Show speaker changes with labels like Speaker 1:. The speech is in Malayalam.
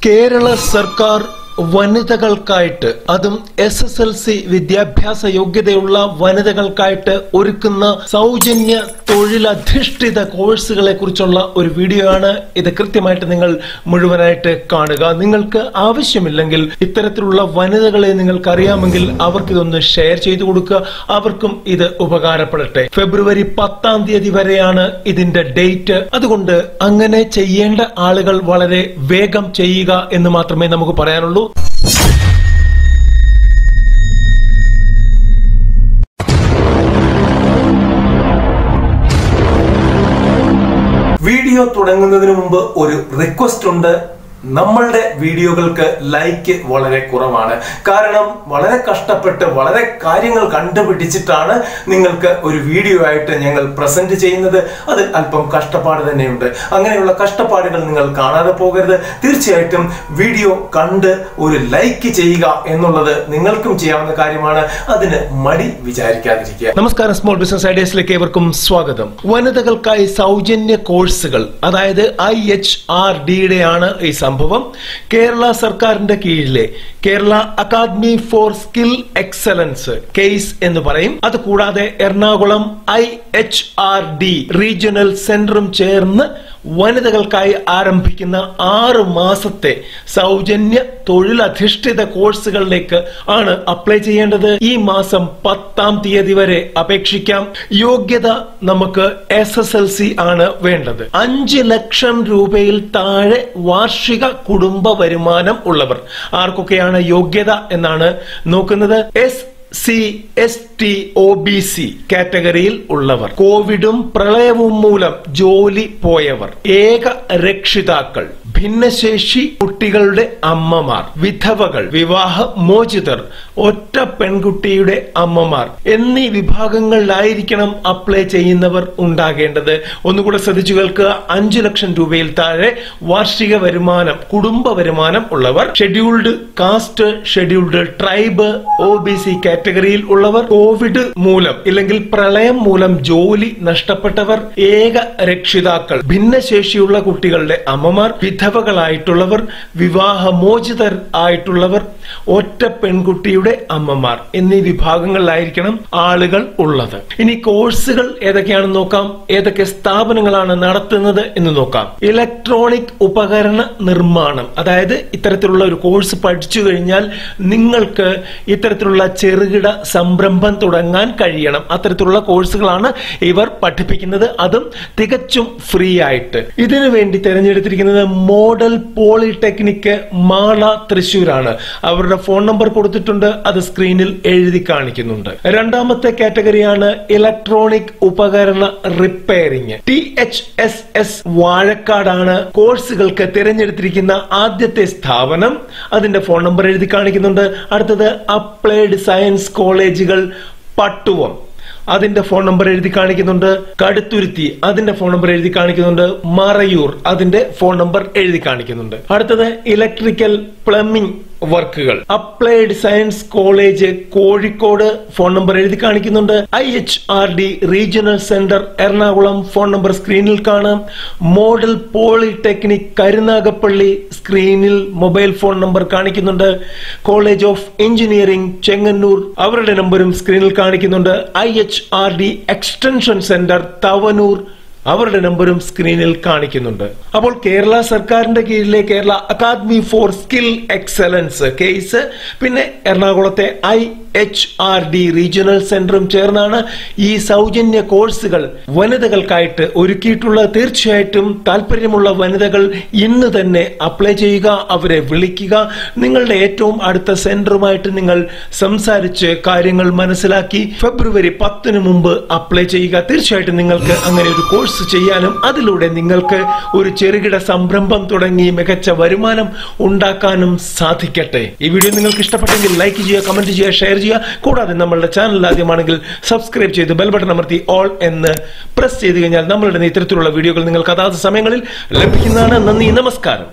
Speaker 1: കേരള സർക്കാർ വനിതകൾക്കായിട്ട് അതും എസ് എസ് എൽ സി വിദ്യാഭ്യാസ യോഗ്യതയുള്ള വനിതകൾക്കായിട്ട് ഒരുക്കുന്ന സൗജന്യ തൊഴിലധിഷ്ഠിത കോഴ്സുകളെ കുറിച്ചുള്ള ഒരു വീഡിയോ ആണ് ഇത് കൃത്യമായിട്ട് നിങ്ങൾ മുഴുവനായിട്ട് കാണുക നിങ്ങൾക്ക് ആവശ്യമില്ലെങ്കിൽ ഇത്തരത്തിലുള്ള വനിതകളെ നിങ്ങൾക്ക് അറിയാമെങ്കിൽ അവർക്ക് ഇതൊന്ന് ഷെയർ ചെയ്തു കൊടുക്കുക അവർക്കും ഇത് ഉപകാരപ്പെടട്ടെ ഫെബ്രുവരി പത്താം തീയതി വരെയാണ് ഇതിന്റെ ഡേറ്റ് അതുകൊണ്ട് അങ്ങനെ ചെയ്യേണ്ട ആളുകൾ വളരെ വേഗം ചെയ്യുക എന്ന് മാത്രമേ നമുക്ക് പറയാനുള്ളൂ വീഡിയോ തുടങ്ങുന്നതിന് മുമ്പ് ഒരു റിക്വസ്റ്റ് ഉണ്ട് നമ്മളുടെ വീഡിയോകൾക്ക് ലൈക്ക് വളരെ കുറവാണ് കാരണം വളരെ കഷ്ടപ്പെട്ട് വളരെ കാര്യങ്ങൾ കണ്ടുപിടിച്ചിട്ടാണ് നിങ്ങൾക്ക് ഒരു വീഡിയോ ആയിട്ട് ഞങ്ങൾ പ്രസന്റ് ചെയ്യുന്നത് അതിൽ അല്പം കഷ്ടപ്പാട് തന്നെയുണ്ട് അങ്ങനെയുള്ള കഷ്ടപ്പാടുകൾ നിങ്ങൾ കാണാതെ പോകരുത് തീർച്ചയായിട്ടും വീഡിയോ കണ്ട് ഒരു ലൈക്ക് ചെയ്യുക എന്നുള്ളത് നിങ്ങൾക്കും ചെയ്യാവുന്ന കാര്യമാണ് അതിന് മടി വിചാരിക്കാതിരിക്കുക നമസ്കാരം സ്മോൾ ബിസിനസ് ഐഡിയസിലേക്ക് ഏവർക്കും സ്വാഗതം വനിതകൾക്കായി സൗജന്യ കോഴ്സുകൾ അതായത് ഐ എച്ച് ആർ ഡിയുടെ ആണ് ഈ സംഭവം കേരള സർക്കാരിന്റെ കീഴിലെ Kerala academy for skill excellence KASE എന്ന് പറയും അത് കൂടാതെ Ernakulam I H R D regional സെന്ററും ചേർന്ന് വനിതകൾക്കായി ആരംഭിക്കുന്ന ആറ് മാസത്തെ സൗജന്യ തൊഴിലധിഷ്ഠിത കോഴ്സുകളിലേക്ക് ആണ് അപ്ലൈ ചെയ്യേണ്ടത് ഈ മാസം പത്താം തീയതി വരെ അപേക്ഷിക്കാം യോഗ്യത നമുക്ക് എസ് എസ് എൽ സി ആണ് വേണ്ടത് അഞ്ച് ലക്ഷം രൂപയിൽ താഴെ വാർഷിക കുടുംബ വരുമാനം ഉള്ളവർ ആർക്കൊക്കെയാണ് യോഗ്യത എന്നാണ് നോക്കുന്നത് S C S T O B C കാറ്റഗറിയിൽ ഉള്ളവർ കോവിഡും പ്രളയവും മൂലം ജോലി പോയവർ ഏക രക്ഷിതാക്കൾ ഭിന്നശേഷി കുട്ടികളുടെ അമ്മമാർ വിധവകൾ വിവാഹ മോചിതർ ഒറ്റ പെൺകുട്ടിയുടെ അമ്മമാർ എന്നീ വിഭാഗങ്ങളിലായിരിക്കണം അപ്ലൈ ചെയ്യുന്നവർ ഉണ്ടാകേണ്ടത് ഒന്നുകൂടെ ശ്രദ്ധിച്ചു കേൾക്കുക അഞ്ചു ലക്ഷം രൂപയിൽ താഴെ വാർഷിക വരുമാനം കുടുംബ വരുമാനം ഉള്ളവർ scheduled caste scheduled tribe O B C കാറ്റഗറിയിൽ ഉള്ളവർ കോവിഡ് മൂലം ഇല്ലെങ്കിൽ പ്രളയം മൂലം ജോലി നഷ്ടപ്പെട്ടവർ ഏക രക്ഷിതാക്കൾ ഭിന്നശേഷിയുള്ള കുട്ടികളുടെ അമ്മമാർ വിധവകളായിട്ടുള്ളവർ വിവാഹമോചിതർ ആയിട്ടുള്ളവർ ഒറ്റ പെൺകുട്ടിയുടെ അമ്മമാർ എന്നീ വിഭാഗങ്ങളിലായിരിക്കണം ആളുകൾ ഉള്ളത് ഇനി കോഴ്സുകൾ ഏതൊക്കെയാണെന്ന് നോക്കാം ഏതൊക്കെ സ്ഥാപനങ്ങളാണ് നടത്തുന്നത് എന്ന് നോക്കാം ഇലക്ട്രോണിക് ഉപകരണ നിർമ്മാണം അതായത് ഇത്തരത്തിലുള്ള ഒരു കോഴ്സ് പഠിച്ചു കഴിഞ്ഞാൽ നിങ്ങൾക്ക് ഇത്തരത്തിലുള്ള ചെറുകിട സംരംഭം തുടങ്ങാൻ കഴിയണം അത്തരത്തിലുള്ള കോഴ്സുകളാണ് ഇവർ പഠിപ്പിക്കുന്നത് അതും തികച്ചും ഫ്രീ ആയിട്ട് ഇതിനു വേണ്ടി തിരഞ്ഞെടുത്തിരിക്കുന്നത് മോഡൽ പോളിടെക്നിക് മാള തൃശൂരാണ് അവരുടെ ഫോൺ നമ്പർ കൊടുത്തിട്ടുണ്ട് അത് സ്ക്രീനിൽ എഴുതി കാണിക്കുന്നുണ്ട് രണ്ടാമത്തെ കാറ്റഗറിയാണ് ഇലക്ട്രോണിക് ഉപകരണ repairing T H S S വാഴക്കാടാണ് കോഴ്സുകൾക്ക് തിരഞ്ഞെടുത്തിരിക്കുന്ന ആദ്യത്തെ സ്ഥാപനം അതിന്റെ ഫോൺ നമ്പർ എഴുതി കാണിക്കുന്നുണ്ട് അടുത്തത് അപ്ലൈഡ് സയൻസ് കോളേജുകൾ പട്ടുവം അതിന്റെ ഫോൺ നമ്പർ എഴുതി കാണിക്കുന്നുണ്ട് കടുത്തുരുത്തി അതിന്റെ ഫോൺ നമ്പർ എഴുതി കാണിക്കുന്നുണ്ട് മറയൂർ അതിന്റെ ഫോൺ നമ്പർ എഴുതി കാണിക്കുന്നുണ്ട് അടുത്തത് ഇലക്ട്രിക്കൽ പ്ലംബിംഗ് വർക്കുകൾ applied science college Kozhikode phone number എഴുതി കാണിക്കുന്നുണ്ട് I H R D regional centre Ernakulam phone number സ്ക്രീനിൽ കാണാം മോഡൽ പോളിടെക്നിക് കരുനാഗപ്പള്ളി സ്ക്രീനിൽ മൊബൈൽ ഫോൺ നമ്പർ കാണിക്കുന്നുണ്ട് കോളേജ് ഓഫ് എഞ്ചിനീയറിംഗ് ചെങ്ങന്നൂർ അവരുടെ നമ്പറും സ്ക്രീനിൽ കാണിക്കുന്നുണ്ട് I H R D extension centre Thavanur അവരുടെ നമ്പറും സ്ക്രീനിൽ കാണിക്കുന്നുണ്ട് അപ്പോൾ കേരള സർക്കാരിന്റെ കീഴിലെ Kerala academy for skill excellence KASE പിന്നെ എറണാകുളത്തെ I H R D regional സെന്ററും ചേർന്നാണ് ഈ സൗജന്യ കോഴ്സുകൾ വനിതകൾക്കായിട്ട് ഒരുക്കിയിട്ടുള്ളത് തീർച്ചയായിട്ടും താല്പര്യമുള്ള വനിതകൾ ഇന്ന് തന്നെ അപ്ലൈ ചെയ്യുക അവരെ വിളിക്കുക നിങ്ങളുടെ ഏറ്റവും അടുത്ത സെന്ററുമായിട്ട് നിങ്ങൾ സംസാരിച്ച് കാര്യങ്ങൾ മനസ്സിലാക്കി ഫെബ്രുവരി പത്തിന് മുമ്പ് അപ്ലൈ ചെയ്യുക തീർച്ചയായിട്ടും നിങ്ങൾക്ക് അങ്ങനെ ഒരു കോഴ്സ് ചെയ്യാനും അതിലൂടെ നിങ്ങൾക്ക് ഒരു ചെറുകിട സംരംഭം തുടങ്ങി മികച്ച വരുമാനം ഉണ്ടാക്കാനും സാധിക്കട്ടെ ഈ വീഡിയോ നിങ്ങൾക്ക് ഇഷ്ടപ്പെട്ടെങ്കിൽ ലൈക്ക് ചെയ്യുക കമന്റ് ചെയ്യുക ഷെയർ ചെയ്യുക കൂടാതെ നമ്മളുടെ ചാനൽ ആദ്യമാണെങ്കിൽ സബ്സ്ക്രൈബ് ചെയ്ത് ബെൽ ബട്ടൺ അമർത്തി ഓൾ എന്ന് പ്രസ് ചെയ്ത് കഴിഞ്ഞാൽ നമ്മളുടെ ഇത്തരത്തിലുള്ള വീഡിയോകൾ നിങ്ങൾക്ക് അതാത് സമയങ്ങളിൽ ലഭിക്കുന്നതാണ് നന്ദി നമസ്കാരം